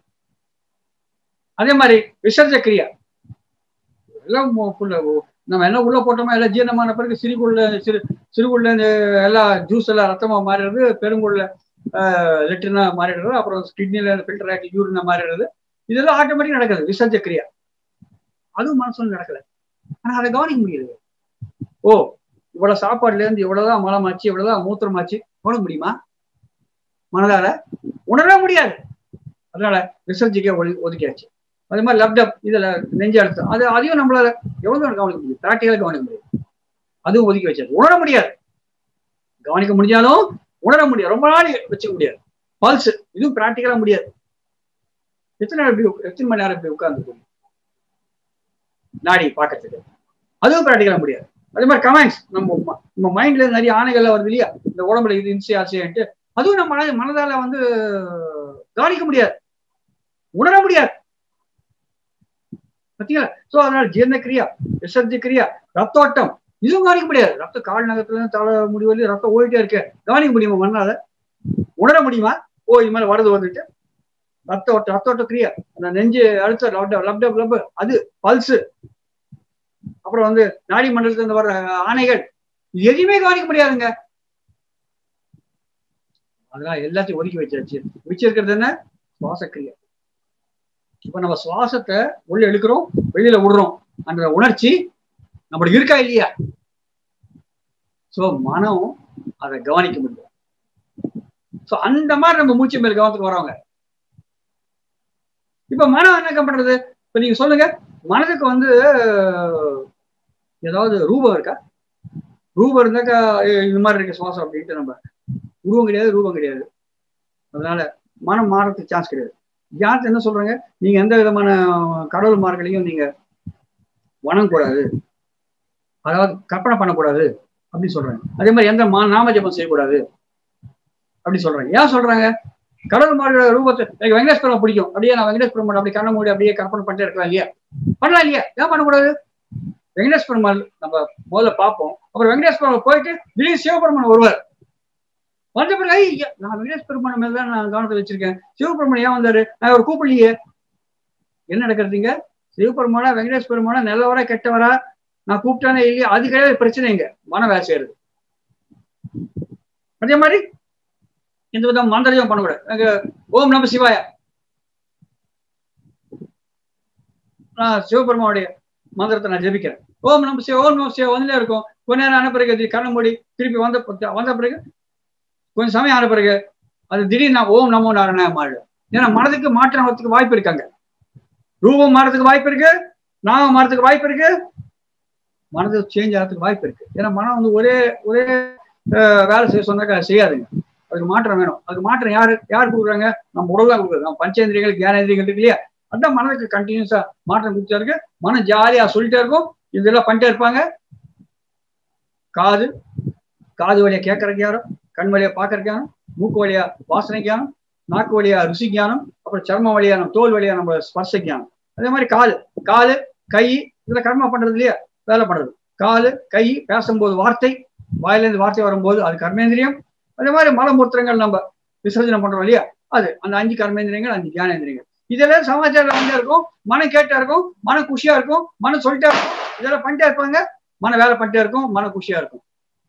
அதே மாதிரி விசர்ஜ கிரியா எல்லாம் மு- full ஆ ஓ- நம்ம என்ன உள்ள போட்டோமோ எல்லாம் ஜீரணமான பிறகு சிறுகுள்ள சிறு சிறுகுள்ள இந்த எல்லா ஜூஸ் எல்லாம் ரத்தமா மாறிடுறது பெருங்குள்ள லெட்டினா மாறிடுறது அப்புறம் கிட்னில ஃபில்டர் ஆகி யூரினா மாறிடுறது இதெல்லாம் ஆட்டோமேட்டிக் நடக்குது விசர்ஜ கிரியா அதுவும் மனசுல நடக்கல ஆனா அதை கவனிக்க முடியுது ஓ இவ்வளவு சாப்பாடுல இருந்து இவ்வளவுதான் மலமாச்சு இவ்வளவுதான் மூத்திரமாச்சு கவனிக்க முடியுமா மனதால உணரவே முடியாது அதனால விசர்ஜிக்க ஒளி ஒதுக்கியாச்சு அதே மாதிரி லப்டப் இதுல நெஞ்சு அழுத்தம் அது அதையும் நம்மளால எவ்வளவு நேரம் கவனிக்க முடியும் பிராக்டிக்கலா கவனிக்க முடியும் அதுவும் ஒதுக்கி வச்சாச்சு உணர முடியாது கவனிக்க முடிஞ்சாலும் உணர முடியாது ரொம்ப நாள் வச்சுக்க முடியாது பல்ஸ் இதுவும் பிராக்டிக்கலா முடியாது எத்தனை நேரம் இப்படி எத்தனை மணி நேரம் இப்படி உட்கார்ந்து நாடி பார்க்கறதுக்கு அதுவும் பிராக்டிக்கலா முடியாது அதே மாதிரி கமெண்ட்ஸ் நம்ம ம- நம்ம மைண்ட்ல நிறைய ஆணைகள்லாம் வருது இல்லையா இந்த உடம்புல இது இன்சி ஆசைன்ட்டு அதுவும் நம்ம மன- மனதால வந்து கவனிக்க முடியாது உணர முடியாது பார்த்தீங்களா சோ அதனால ஜீரண கிரியா விசர்ஜ கிரியா ரத்தோட்டம் இதுவும் கவனிக்க முடியாது ரத்த கால் நகத்துல இருந்து தலை முடிவலி ரத்தம் ஓடிட்டே இருக்கு கவனிக்க முடியுமா மண்ணால உணர முடியுமா ஓ இது மாதிரி வருது வந்துட்டு ரத்த ஓட்டம் ரத்த ஓட்ட கிரியா அந்த நெஞ்சு அழுத்த லப்டப் லப்டப் லப் அது பல்ஸ் அப்புறம் வந்து நாடி மண்டலத்துல இருந்து வர்ற ஆணைகள் இது எதையுமே கவனிக்க முடியாதுங்க அதனால எல்லாத்தையும் ஒதுக்கி வச்சாச்சு வச்சிருக்கிறது என்ன சுவாச கிரியா இப்ப நம்ம சுவாசத்தை உள்ள இழுக்கிறோம் வெளியில விடுறோம் அந்த உணர்ச்சி நம்மளுக்கு இருக்கா இல்லையா சோ மனம் அதை கவனிக்க முடியும் சோ அந்த மாதிரி நம்ம மூச்சு மேல் கவனத்துக்கு வரவங்க இப்ப மனம் என்ன பண்றது இப்ப நீங்க சொல்லுங்க மனதுக்கு வந்து ஏதாவது ரூபம் இருக்கா ரூபம் இருந்தாக்கா ஏய், இது மாதிரி இருக்கு சுவாசம் அப்படின்ட்டு நம்ம உருவம் கிடையாது ரூபம் கிடையாது அதனால மனம் மாறதுக்கு சான்ஸ் கிடையாது தியானத்தை என்ன சொல்றாங்க நீங்க எந்த விதமான கடவுள் மார்களையும் நீங்க வணங்கக்கூடாது அதாவது கற்பனை பண்ணக்கூடாது அப்படின்னு சொல்றாங்க அதே மாதிரி எந்த மா நாம ஜபம் செய்யக்கூடாது அப்படி சொல்றாங்க ஏன் சொல்றாங்க கடவுள் மார்களோட ரூபத்தை எனக்கு வெங்கடேஷ் பெருமாள் பிடிக்கும் அப்படியே நான் வெங்கடேஷ் பெருமாள் அப்படி கண்ண மூடி அப்படியே கற்பனை பண்ணிட்டே இருக்கலாம் இல்லையா பண்ணலாம் இல்லையா ஏன் பண்ணக்கூடாது வெங்கடேஷ் பெருமாள் நம்ம முதல்ல பார்ப்போம் அப்புறம் வெங்கடேஷ் பெருமாள் போயிட்டு திடீர்னு சிவபெருமான் வருவார் வந்த பிறகு ஐயா, நான் வெங்கடேஷ் பெருமாள் மேல தான் நான் கவனத்தை வச்சிருக்கேன் சிவபெருமான் ஏன் வந்தாரு நான் ஒரு கூப்பிடலையே என்ன நடக்கிறதுங்க சிவபெருமானா வெங்கடேஷ் பெருமானா நல்லவரா கெட்டவரா நான் கூப்பிட்டானே இல்லையா அது கிடையாது பிரச்சனைங்க மன வேலை செய்யறது அதே மாதிரி இந்த விதம் மந்திரம் பண்ணக்கூடாது அங்க ஓம் நம சிவாய நான் சிவபெருமானுடைய மந்திரத்தை நான் ஜெபிக்கிறேன் ஓம் நம சிவ ஓம் நம சிவ வந்துட்டே இருக்கும் கொஞ்ச நேரம் ஆன பிறகு அது கண்ணை மூடி திருப்பி வந்த ப- வந்த பிறகு கொஞ்சம் சமயம் ஆன பிறகு அது திடீர்னு நான் ஓம் நமோ நாராயண மாறிடும் ஏன்னா மனதுக்கு மாற்றம் வரதுக்கு வாய்ப்பு இருக்காங்க ரூபம் மாறதுக்கு வாய்ப்பு இருக்கு நாமம் மாறதுக்கு வாய்ப்பு இருக்கு மனது சேஞ்ச் ஆகிறதுக்கு வாய்ப்பு இருக்கு ஏன்னா மனம் வந்து ஒரே ஒரே அஹ், வேலை செய்ய சொன்னாக்கா அது செய்யாதுங்க அதுக்கு மாற்றம் வேணும் அதுக்கு மாற்றம் யாரு யார் கொடுக்குறாங்க நம்ம உடல் தான் கொடுக்குறது நம்ம பஞ்சேந்திரியங்கள் ஞானேந்திரியங்கள் இருக்கு இல்லையா அதான் மனதுக்கு கண்டினியூஸா மாற்றம் கொடுத்தா இருக்கு மனம் ஜாலியா சொல்லிட்டே இருக்கும் இதெல்லாம் பண்ணிட்டே இருப்பாங்க காது காது வழியா கேட்கறதுக்கு யாரும் கண் வழியா பார்க்கறதுக்கு யாரும் மூக்கு வழியா வாசனை ஞானம் நாக்கு வழியா ருசி ஞானம் அப்புறம் சர்ம வழியா நம்ம தோல் வழியா நம்ம ஸ்பர்ச ஞானம் அதே மாதிரி காது காது கை இதுல கர்மா பண்றது இல்லையா வேலை பண்றது காது கை பேசும்போது வார்த்தை வாயிலிருந்து வார்த்தை வரும்போது அது கர்மேந்திரியம் அதே மாதிரி மலமூத்திரங்கள் நம்ம விசர்ஜனை பண்றோம் இல்லையா அது அந்த அஞ்சு கர்மேந்திரியங்கள் அஞ்சு ஞானேந்திரியங்கள் இதெல்லாம் சமாச்சாரம் வந்துட்டே இருக்கும் மனம் கேட்டா இருக்கும் மன குஷியா இருக்கும் மனம் சொல்லிட்டே இருக்கும் இதெல்லாம் பண்ணிட்டே இருப்பாங்க மன வேலை பண்ணிட்டே இருக்கும் மன குஷியா இருக்கும்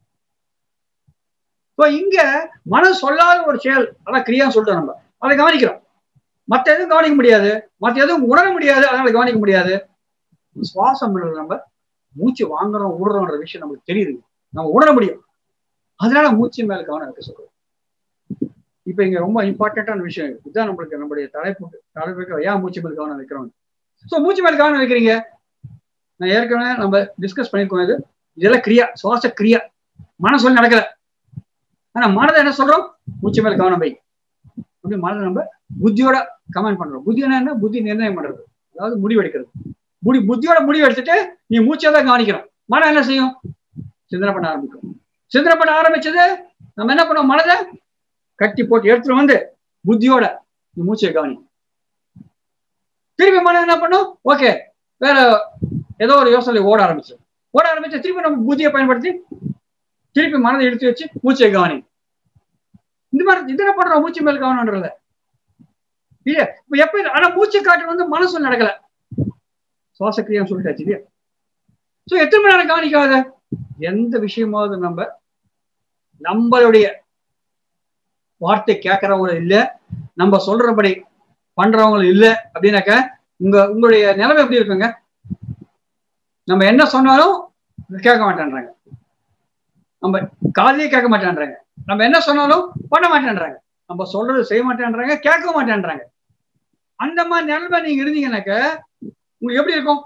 இப்போ இங்க மனம் சொல்லாத ஒரு செயல் அதான் கிரியான்னு சொல்லிட்டோம் நம்ம அதை கவனிக்கிறோம் மத்த எதுவும் கவனிக்க முடியாது மத்த எதுவும் உணர முடியாது அதனால கவனிக்க முடியாது சுவாசம் விடுறது நம்ம மூச்சு வாங்குறோம் விடுறோம்ன்ற விஷயம் நமக்கு தெரியுது நம்ம உணர முடியும் அதனால மூச்சு மேல கவனம் இருக்க சொல்றோம் இப்ப இங்க ரொம்ப இம்பார்ட்டன்டான விஷயம் இது. இதுதான் நம்மளுக்கு நம்மளுடைய தலைப்பு தலைப்புக்கு ஏன் மூச்சு மேல கவனம் வைக்கிறோம் ஸோ மூச்சு மேல கவனம் வைக்கிறீங்க நான் ஏற்கனவே நம்ம டிஸ்கஸ் பண்ணிருக்கோம் இது இதெல்லாம் கிரியா சுவாச கிரியா மனம் சொல்லி நடக்கல ஆனா மனதை என்ன சொல்றோம் மூச்சு மேல கவனம் வை அப்படி மனதை நம்ம புத்தியோட கமெண்ட் பண்றோம் புத்தியோட என்ன புத்தி நிர்ணயம் பண்றது அதாவது முடிவு எடுக்கிறது முடி புத்தியோட முடிவு எடுத்துட்டு நீ மூச்சை தான் கவனிக்கிறோம் மனம் என்ன செய்யும் சிந்தனை பண்ண ஆரம்பிக்கும் சிந்தனை பண்ண ஆரம்பிச்சது நம்ம என்ன பண்ணுவோம் மனதை கட்டி போட்டு எடுத்துட்டு வந்து புத்தியோட நீ மூச்சை கவனி திருப்பி மனம் என்ன பண்ணும் ஓகே வேற ஏதோ ஒரு யோசனை ஓட ஆரம்பிச்சு ஓட ஆரம்பிச்சு திருப்பி நம்ம புத்தியை பயன்படுத்தி திருப்பி மனதை எடுத்து வச்சு மூச்சை கவனி இந்த மாதிரி இதனை பண்றோம் மூச்சு மேல் கவனம்ன்றத இல்லையா இப்ப எப்ப இது- ஆனா மூச்சு காற்று வந்து மனசு நடக்கல சுவாசக்கிரியம் சொல்லிட்டாச்சு இல்லையா சோ எத்தனை மணி நேரம் கவனிக்காத எந்த விஷயமாவது நம்ம நம்மளுடைய வார்த்தை கேட்கறவங்க இல்ல நம்ம சொல்றபடி பண்றவங்க இல்ல அப்படின்னாக்க உங்க உங்களுடைய நிலைமை எப்படி இருக்குங்க நம்ம என்ன சொன்னாலும் கேட்க மாட்டேன்றாங்க நம்ம காதையே கேட்க மாட்டேன்றாங்க நம்ம என்ன சொன்னாலும் பண்ண மாட்டேன்றாங்க நம்ம சொல்றது செய்ய மாட்டேன்றாங்க கேட்க மாட்டேன்றாங்க அந்த மாதிரி நிலைமை நீங்க இருந்தீங்கன்னாக்க உங்களுக்கு எப்படி இருக்கும்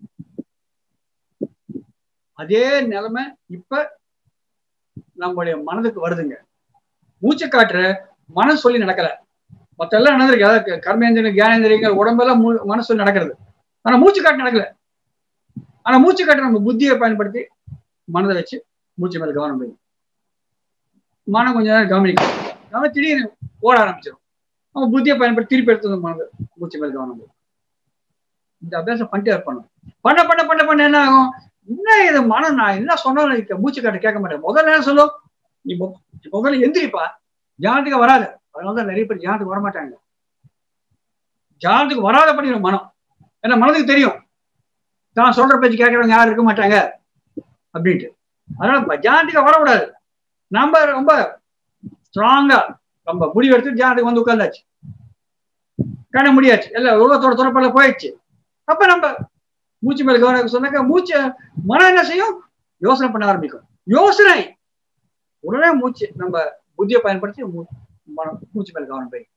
அதே நிலைமை இப்ப நம்மளுடைய மனதுக்கு வருதுங்க மூச்சு காற்று மனசு சொல்லி நடக்கல மத்த எல்லாம் நடந்திருக்கு அதாவது கர்மேந்திரன் ஞானேந்திரியங்கள் உடம்பெல்லாம் மூ- மனசு சொல்லி நடக்கிறது ஆனா மூச்சு காற்று நடக்கல ஆனா மூச்சு காற்று நம்ம புத்தியை பயன்படுத்தி மனதை வச்சு மூச்சு மேல கவனம் வைக்கும் மனம் கொஞ்ச நேரம் கவனிக்கும் நம்ம திடீர்னு ஓட ஆரம்பிச்சிடும் நம்ம புத்தியை பயன்படுத்தி திருப்பி எடுத்து வந்து மனது மூச்சு மேல கவனம் வைக்கும் இந்த அபியாசம் பண்ணிட்டே இருப்பணும் பண்ண பண்ண பண்ண பண்ண என்ன ஆகும் என்ன இது மனம் நான் என்ன சொன்னாலும் எனக்கு மூச்சு காட்டு கேட்க மாட்டேன் முதல்ல என்ன சொல்லும் நீ மொ- நீ முதல்ல எந்திரிப்பா தியானத்துக்கு வராது அதனாலதான் நிறைய பேர் தியானத்துக்கு வர மாட்டாங்க தியானத்துக்கு வராத பண்ணிடும் மனம் ஏன்னா மனதுக்கு தெரியும் தான் சொல்ற பேச்சு கேட்கறவங்க யாரும் இருக்க மாட்டாங்க அப்படின்ட்டு அதனால ப- தியானத்துக்கு வரக்கூடாது நம்ம ரொம்ப ஸ்ட்ராங்கா நம்ம முடிவு எடுத்து தியானத்துக்கு வந்து உட்கார்ந்தாச்சு காண முடியாச்சு எல்லாம் உருவத்தோட துறப்பெல்லாம் போயிடுச்சு அப்ப நம்ம மூச்சு மேல கவனம் சொன்னாக்க மூச்சு மனம் என்ன செய்யும் யோசனை பண்ண ஆரம்பிக்கும் யோசனை உடனே மூச்சு நம்ம புத்தியை பயன்படுத்தி மூ- மனம் மூச்சு மேல கவனம் போய்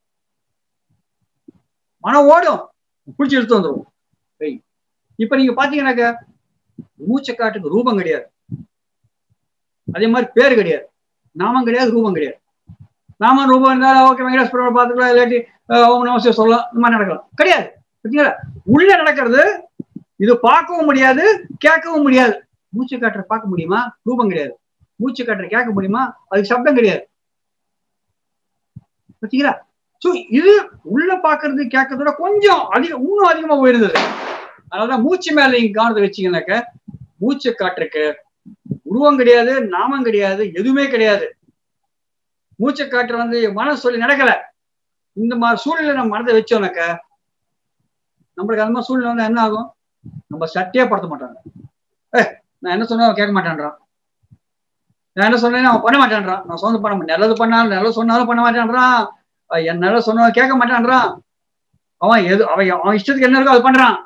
மனம் ஓடும் குளிச்சு எடுத்து வந்துருவோம் ஏய், இப்ப நீங்க பாத்தீங்கன்னாக்க மூச்சை காட்டுக்கு ரூபம் கிடையாது அதே மாதிரி பேர் கிடையாது நாமம் கிடையாது ரூபம் கிடையாது நாம ரூபம் இருந்தாலும் ஓகே வெங்கடேஸ்வரரை பார்த்துக்கலாம் இல்லாட்டி அஹ், ஓம் நமஸ்தே சொல்லலாம் இந்த மாதிரி நடக்கலாம் கிடையாது பார்த்தீங்களா உள்ள நடக்கிறது இது பார்க்கவும் முடியாது கேட்கவும் முடியாது மூச்சு காற்றை பார்க்க முடியுமா ரூபம் கிடையாது மூச்சு காற்றை கேட்க முடியுமா அதுக்கு சப்தம் கிடையாது பார்த்தீங்களா சோ இது உள்ள பாக்குறது கேட்கறதோட கொஞ்சம் அதிகம் இன்னும் அதிகமா உயர்ந்தது அதனாலதான் மூச்சு மேல நீங்க கவனத்தை வச்சீங்கன்னாக்க மூச்சு காற்றுக்கு உருவம் கிடையாது நாமம் கிடையாது எதுவுமே கிடையாது மூச்சு காற்று வந்து மனசு சொல்லி நடக்கல இந்த மாதிரி சூழ்நிலை நம்ம மனதை வச்சோம்னாக்க நம்மளுக்கு அந்த மாதிரி சூழ்நிலை வந்து என்ன ஆகும் நம்ம சட்டையே படுத்த மாட்டாங்க ஏ நான் என்ன சொன்னாலும் கேட்க மாட்டேன்றான் நான் என்ன சொன்னேன் அவன் பண்ண மாட்டேன்றான் நான் சொன்ன பண்ண மாட்டேன் நல்லது பண்ணாலும் நல்லது சொன்னாலும் பண்ண மாட்டேன்றான் அஹ் என் நல்லது சொன்னாலும் கேட்க மாட்டேன்றான் அவன் எது அவன் அவன் இஷ்டத்துக்கு என்ன இருக்கோ அது பண்றான்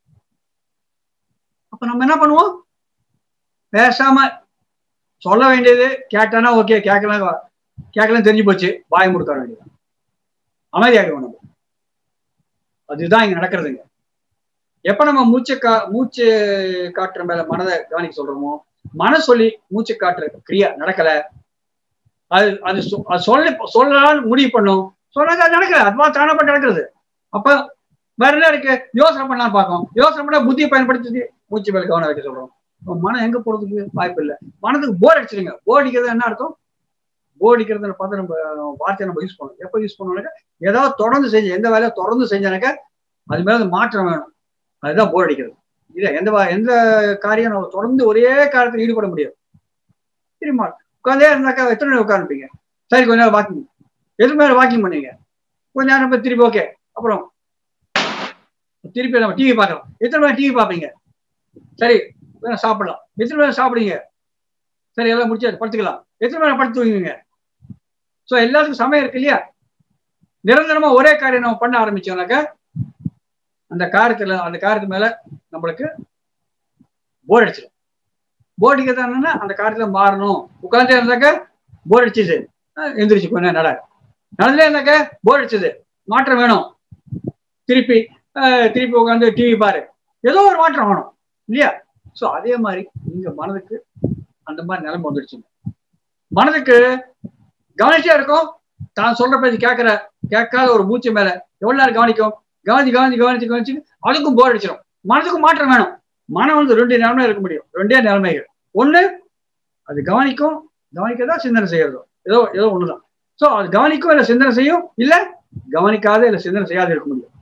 அப்ப நம்ம என்ன பண்ணுவோம் பேசாம சொல்ல வேண்டியது கேட்டானா ஓகே கேட்கலாம் கேட்கலாம் தெரிஞ்சு போச்சு வாய் முடுக்க வேண்டியது அமைதியாகிடுவோம் நம்ம அதுதான் இங்க நடக்கிறதுங்க எப்ப நம்ம மூச்சு கா மூச்சு காற்று மேல மனதை கவனிக்க சொல்றோமோ மன சொல்லி மூச்சு காற்று கிரியா நடக்கல அது அது சொ- அது சொல்ல சொல்லலாம் முடிவு பண்ணும் சொன்னாங்க அது நடக்கல அதுவா தானப்ப நடக்கிறது அப்ப வேற என்ன இருக்கு யோசனை பண்ணலாம் பார்க்கும் யோசனை பண்ணா புத்தியை பயன்படுத்தி மூச்சு மேல கவனம் வைக்க சொல்றோம் அப்ப மனம் எங்க போறதுக்கு வாய்ப்பு இல்லை மனதுக்கு போர் அடிச்சிருங்க போர் அடிக்கிறது என்ன அர்த்தம் போர் அடிக்கிறத பார்த்து நம்ம வார்த்தையை நம்ம யூஸ் பண்ணணும் எப்போ யூஸ் பண்ணோம்னாக்க ஏதாவது தொடர்ந்து செஞ்சு எந்த வேலையை தொடர்ந்து செஞ்சானாக்க அது மேல அந்த மாற்றம் வேணும் அதுதான் போர் அடிக்கிறது இல்ல எந்த வா- எந்த காரியம் நம்ம தொடர்ந்து ஒரே காரியத்தில் ஈடுபட முடியாது திரும்ப உட்காந்தே இருந்தாக்கா எத்தனை நேரம் உட்காந்துப்பீங்க சரி கொஞ்ச நேரம் வாக்கிங் எது மேல வாக்கிங் பண்ணுவீங்க கொஞ்ச நேரம் போய் திருப்பி ஓகே அப்புறம் திருப்பி நம்ம டிவி பார்க்கலாம் எத்தனை நேரம் டிவி பார்ப்பீங்க சரி வேணா சாப்பிடலாம் எத்தனை நேரம் சாப்பிடுங்க சரி எல்லாம் முடிச்சாச்சு படுத்துக்கலாம் எத்தனை நேரம் படுத்து தூங்குவீங்க ஸோ எல்லாத்துக்கும் சமயம் இருக்கு இல்லையா நிரந்தரமா ஒரே காரியம் நம்ம பண்ண ஆரம்பிச்சோம்னாக்க அந்த காரியத்துல அந்த காரியத்து மேல நம்மளுக்கு போர் அடிச்சிடும் போர் அடிக்கிறது என்னன்னா அந்த காரியத்துல மாறணும் உட்கார்ந்தே இருந்தாக்க போர் அடிச்சுது அஹ் எந்திரிச்சு கொஞ்ச நேரம் நட நடந்தே இருந்தாக்க போர் அடிச்சது மாற்றம் வேணும் திருப்பி அஹ் திருப்பி உட்காந்து டிவி பாரு ஏதோ ஒரு மாற்றம் வேணும் இல்லையா சோ அதே மாதிரி இங்க மனதுக்கு அந்த மாதிரி நிலைமை வந்துடுச்சுங்க மனதுக்கு கவனிச்சே இருக்கும் தான் சொல்ற பேச்சு கேட்கிற கேட்காத ஒரு மூச்சு மேல எவ்வளவு நேரம் கவனிக்கும் கவனிச்சு கவனிச்சு கவனிச்சு கவனிச்சு அதுக்கும் போர் அடிச்சிடும் மனதுக்கும் மாற்றம் வேணும் மனம் வந்து ரெண்டு நிலைமை இருக்க முடியும் ரெண்டே நிலைமைகள் ஒண்ணு அது கவனிக்கும் கவனிக்கதா சிந்தனை செய்யறதோ ஏதோ ஏதோ ஒண்ணுதான் சோ அது கவனிக்கும் இல்ல சிந்தனை செய்யும் இல்ல கவனிக்காத இல்ல சிந்தனை செய்யாத இருக்க முடியும்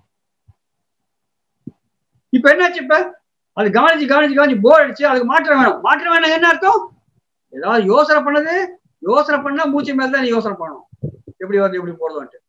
இப்ப என்னாச்சு இப்ப அது கவனிச்சு கவனிச்சு கவனிச்சு போர் அடிச்சு அதுக்கு மாற்றம் வேணும் மாற்றம் வேணும் என்ன அர்த்தம் ஏதாவது யோசனை பண்ணது யோசனை பண்ணா மூச்சு மேல தான் நீ யோசனை பண்ணணும் எப்படி வருது எப்படி போறதுன்ட்டு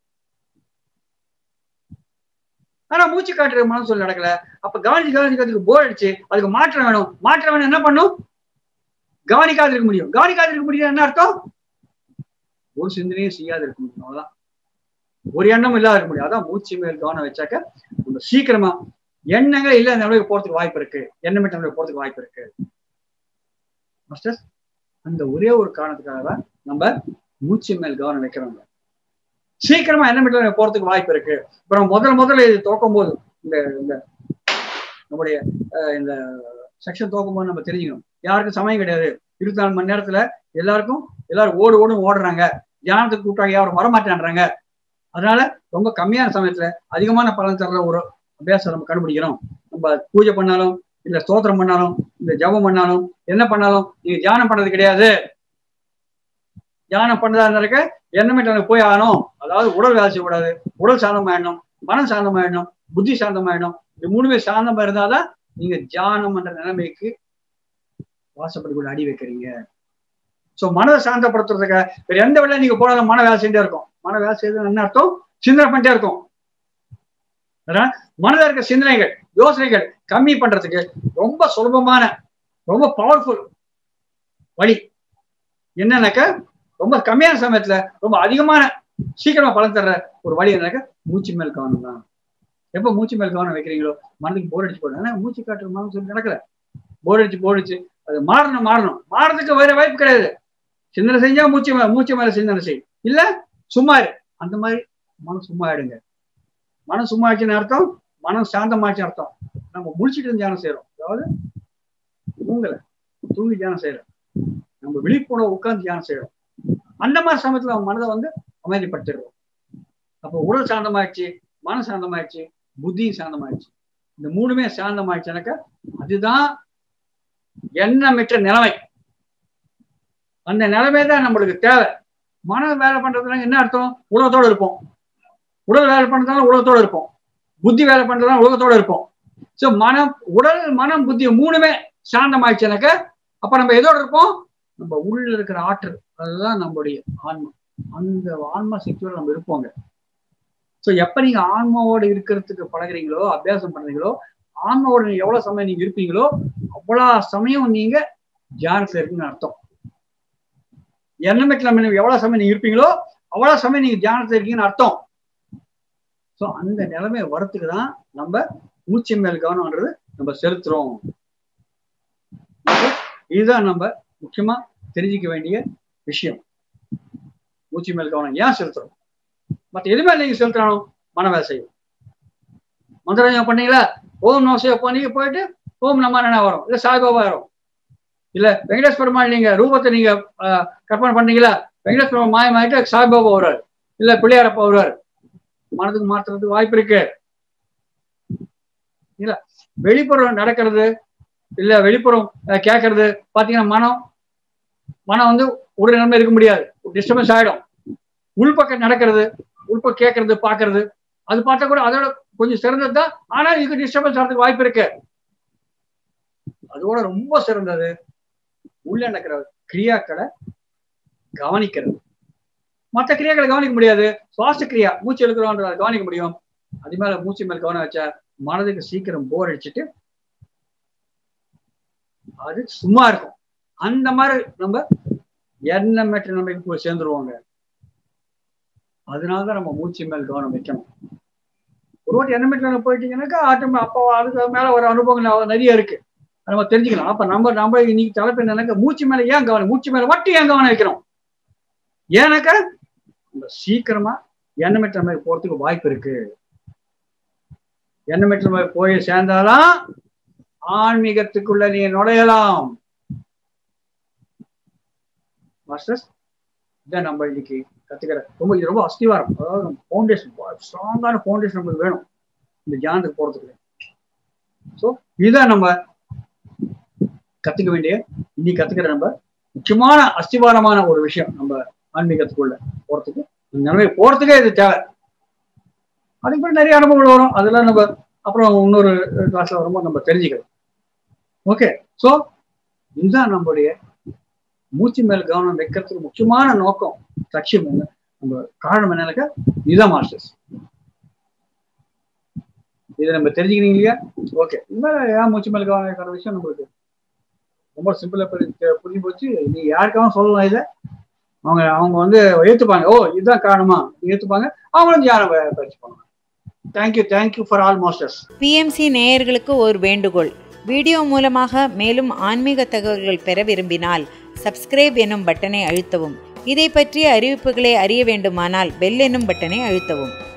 ஆனா மூச்சு காட்டுற மனசு சொல்லி நடக்கல அப்ப கவனிச்சு கவனிச்சு அதுக்கு போர் அடிச்சு அதுக்கு மாற்றம் வேணும் மாற்றம் வேணும் என்ன பண்ணும் கவனிக்காது இருக்க முடியும் கவனிக்காது இருக்க முடியும் என்ன அர்த்தம் ஒரு சிந்தனையும் செய்யாது இருக்க முடியும் அவ்வளவுதான் ஒரு எண்ணமும் இல்லாத இருக்க முடியும் அதான் மூச்சு மேல் கவனம் வச்சாக்க ரொம்ப சீக்கிரமா எண்ணங்கள் இல்ல நிலைமைக்கு போறதுக்கு வாய்ப்பு இருக்கு எண்ணமிட்ட நிலைமைக்கு போறதுக்கு வாய்ப்பு இருக்கு மாஸ்டர்ஸ் அந்த ஒரே ஒரு காரணத்துக்காக தான் நம்ம மூச்சு மேல் கவனம் வைக்கிறோங்க சீக்கிரமா எண்ணமிட்ட நிலைமை போறதுக்கு வாய்ப்பு இருக்கு அப்புறம் முதல் முதல்ல இது துவக்கும் போது இந்த இந்த நம்முடைய அஹ், இந்த செக்ஷன் துவக்கும் போது நம்ம தெரிஞ்சுக்கணும் யாருக்கும் சமயம் கிடையாது இருபத்தி நாலு மணி நேரத்துல எல்லாருக்கும் எல்லாரும் ஓடு ஓடும் ஓடுறாங்க தியானத்துக்கு கூப்பிட்டாங்க யாரும் வரமாட்டேன்றாங்க அதனால ரொம்ப கம்மியான சமயத்துல அதிகமான பலன் தர்ற ஒரு அபியாசம் நம்ம கண்டுபிடிக்கணும் நம்ம பூஜை பண்ணாலும் இல்ல ஸ்தோத்திரம் பண்ணாலும் இந்த ஜபம் பண்ணாலும் என்ன பண்ணாலும் நீங்க தியானம் பண்ணது கிடையாது தியானம் பண்ணதா இருந்தாக்க எண்ணமே போய் ஆகணும் அதாவது உடல் வேலை செய்யக்கூடாது உடல் சாந்தமாயிடணும் மனம் சாந்தமாயிடணும் புத்தி சாந்தமாயிடணும் இது மூணுமே சாந்தமா இருந்தாதான் நீங்க தியானம் என்ற நிலைமைக்கு வாசப்படி அடி வைக்கிறீங்க சோ மனதை சாந்தப்படுத்துறதுக்கு வேற எந்த வேலையும் நீங்க போனாலும் மன வேலை செஞ்சே இருக்கும் மன வேலை செய்யறது என்ன அர்த்தம் சிந்தனை பண்ணிட்டே இருக்கும் அதனால மனதில் இருக்க சிந்தனைகள் யோசனைகள் கம்மி பண்றதுக்கு ரொம்ப சுலபமான ரொம்ப பவர்ஃபுல் வழி என்னன்னாக்க ரொம்ப கம்மியான சமயத்துல ரொம்ப அதிகமான சீக்கிரமா பலன் தர்ற ஒரு வழி என்னன்னாக்க மூச்சு மேல் கவனம் தான் எப்ப மூச்சு மேல் கவனம் வைக்கிறீங்களோ மனதுக்கு போர் அடிச்சு போடுங்க ஆனா மூச்சு காட்டுற மனம் சொல்லி நடக்கல போர் அடிச்சு போர் அடிச்சு அது மாறணும் மாறணும் மாறதுக்கு வேற வாய்ப்பு கிடையாது சிந்தனை செஞ்சா மூச்சு மேல மூச்சு மேல சிந்தனை செய் இல்ல சும்மா இரு அந்த மாதிரி மனம் சும்மா ஆயிடுங்க மனம் சும்மா ஆச்சுன்னு அர்த்தம் மனம் சாந்தமாச்சு அர்த்தம் நம்ம முழிச்சிட்டு தியானம் செய்யறோம் அதாவது தூங்கல தூங்கி தியானம் செய்யறோம் நம்ம விழிப்புணர்வு உட்கார்ந்து தியானம் செய்யறோம் அந்த மாதிரி சமயத்துல நம்ம மனதை வந்து அமைதிப்படுத்திடுறோம் அப்போ உடல் சாந்தமாயிடுச்சு மன சாந்தமாயிடுச்சு புத்தி சாந்தமாயிடுச்சு இந்த மூணுமே சாந்தமாயிடுச்சுனாக்கா அதுதான் எண்ணமிட்ட நிலைமை அந்த நிலைமை தான் நம்மளுக்கு தேவை மனம் வேலை பண்றதுனால என்ன அர்த்தம் உலகத்தோட இருப்போம் உடல் வேலை பண்றதுனால உலகத்தோட இருப்போம் புத்தி வேலை பண்றதுனால உலகத்தோட இருப்போம் ஸோ மனம் உடல் மனம் புத்தி மூணுமே சாந்தமாயிடுச்சுனாக்க அப்ப நம்ம எதோட இருப்போம் நம்ம உள்ள இருக்கிற ஆற்றல் அதுதான் நம்மளுடைய ஆன்மா அந்த ஆன்மா சக்தியோட நம்ம இருப்போங்க ஸோ எப்ப நீங்க ஆன்மாவோட இருக்கிறதுக்கு பழகுறீங்களோ அபியாசம் பண்றீங்களோ ஆன்மாவோட நீங்க எவ்வளவு சமயம் நீங்க இருப்பீங்களோ அவ்வளவு சமயம் நீங்க தியானத்துல இருக்குன்னு அர்த்தம் எண்ணமெட்டில் நம்ம எவ்வளவு சமயம் நீங்க இருப்பீங்களோ அவ்வளவு சமயம் நீங்க தியானத்துல இருக்கீங்கன்னு அர்த்தம் ஸோ அந்த நிலைமை வரத்துக்கு தான் நம்ம மூச்சு மேல் கவனம்ன்றது நம்ம செலுத்துறோம் இதுதான் நம்ம முக்கியமா தெரிஞ்சுக்க வேண்டிய விஷயம் மூச்சு மேல் கவனம் ஏன் செலுத்துறோம் மற்ற எது மேல நீங்க செலுத்தணும் மனவேலை செய்யும் மந்திரம் பண்ணீங்களா ஓம் நோசைய பண்ணி போயிட்டு ஓம் நம்ம என்ன வரும் இல்ல சாய்பாபா வரும் இல்ல வெங்கடேஷ் பெருமாள் நீங்க ரூபத்தை நீங்க கற்பனை பண்ணீங்களா வெங்கடேஷ் பெருமாள் மாயமாயிட்டு சாய்பாபா வருவார் இல்ல பிள்ளையாரப்பா வருவார் மனதுக்கு மாற்றுறதுக்கு வாய்ப்பு இருக்கு இல்ல வெளிப்புறம் நடக்கிறது இல்ல வெளிப்புறம் கேட்கறது பாத்தீங்கன்னா மனம் மனம் வந்து ஒரு நிலைமை இருக்க முடியாது டிஸ்டர்பன்ஸ் ஆயிடும் உள்பக்கம் நடக்கிறது உள்பக்கம் கேட்கறது பாக்குறது அது பார்த்தா கூட அதோட கொஞ்சம் சிறந்தது தான் ஆனா இதுக்கு டிஸ்டர்பன்ஸ் ஆகிறதுக்கு வாய்ப்பு இருக்கு அதோட ரொம்ப சிறந்தது உள்ள நடக்கிற கிரியாக்களை கவனிக்கிறது மற்ற கிரியாக்களை கவனிக்க முடியாது சுவாச கிரியா மூச்சு எழுக்கிறோன்றத கவனிக்க முடியும் அது மேல மூச்சு மேல கவனம் வச்சா மனதுக்கு சீக்கிரம் போர் அடிச்சுட்டு அது சும்மா இருக்கும் அந்த மாதிரி நம்ம எண்ணமற்ற நிலைமைக்கு போய் சேர்ந்துருவாங்க அதனாலதான் நம்ம மூச்சு மேல் கவனம் வைக்கணும் ஒரு வாட்டி எண்ணமற்ற போயிட்டீங்கன்னாக்கா ஆட்டம் அப்போ அதுக்கு மேல ஒரு அனுபவங்கள் நிறைய இருக்கு நம்ம தெரிஞ்சுக்கலாம் அப்ப நம்ம நம்ம இன்னைக்கு தலைப்பு என்னன்னாக்கா மூச்சு மேல ஏன் கவனம் மூச்சு மேல மட்டும் ஏன் கவனம் வைக்கிறோம் ஏன்னாக்கா நம்ம சீக்கிரமா எண்ணமற்ற மாதிரி போறதுக்கு வாய்ப்பு இருக்கு எண்ணமற்ற மாதிரி போய் சேர்ந்தாதான் ஆன்மீகத்துக்குள்ள நீ நுழையலாம் மாஸ்டர்ஸ் இதான் நம்ம இன்னைக்கு கத்துக்கிற ரொம்ப இது ரொம்ப அஸ்திவாரம் அதாவது ஃபவுண்டேஷன் ஸ்ட்ராங்கான ஃபவுண்டேஷன் நம்மளுக்கு வேணும் இந்த தியானத்துக்கு போறதுக்கு ஸோ இதுதான் நம்ம கத்துக்க வேண்டிய இன்னைக்கு கத்துக்கிற நம்ம முக்கியமான அஸ்திவாரமான ஒரு விஷயம் நம்ம ஆன்மீகத்துக்குள்ள போறதுக்கு நிலைமை போறதுக்கே இது தேவை அதுக்கு பிறகு நிறைய அனுபவங்கள் வரும் அதெல்லாம் நம்ம அப்புறம் இன்னொரு கிளாஸ்ல வரும்போது நம்ம தெரிஞ்சுக்கலாம் ஓகே ஸோ இதுதான் நம்மளுடைய மூச்சு மேல் கவனம் வைக்கிறதுக்கு முக்கியமான நோக்கம் லட்சியம் என்ன நம்ம காரணம் என்னன்னாக்கா இதுதான் மாஸ்டர்ஸ் இதை நம்ம தெரிஞ்சுக்கிறீங்க இல்லையா ஓகே இந்த மாதிரி ஏன் மூச்சு மேல் கவனம் வைக்கிற விஷயம் நம்மளுக்கு ரொம்ப சிம்பிளா புரிஞ்சு போச்சு நீ யாருக்காகவும் சொல்லலாம் இதை அவங்க அவங்க வந்து ஏத்துப்பாங்க ஓ இதுதான் காரணமா ஏத்துப்பாங்க அவங்களும் தியானம் பயிற்சி பண்ணுவாங்க thank you thank you for all masters PMC நேயர்களுக்கு ஒரு வேண்டுகோள் வீடியோ மூலமாக மேலும் ஆன்மீக தகவல்கள் பெற விரும்பினால் சப்ஸ்கிரைப் எனும் பட்டனை அழுத்தவும் இதை பற்றிய அறிவிப்புகளை அறிய வேண்டுமானால் பெல் என்னும் பட்டனை அழுத்தவும்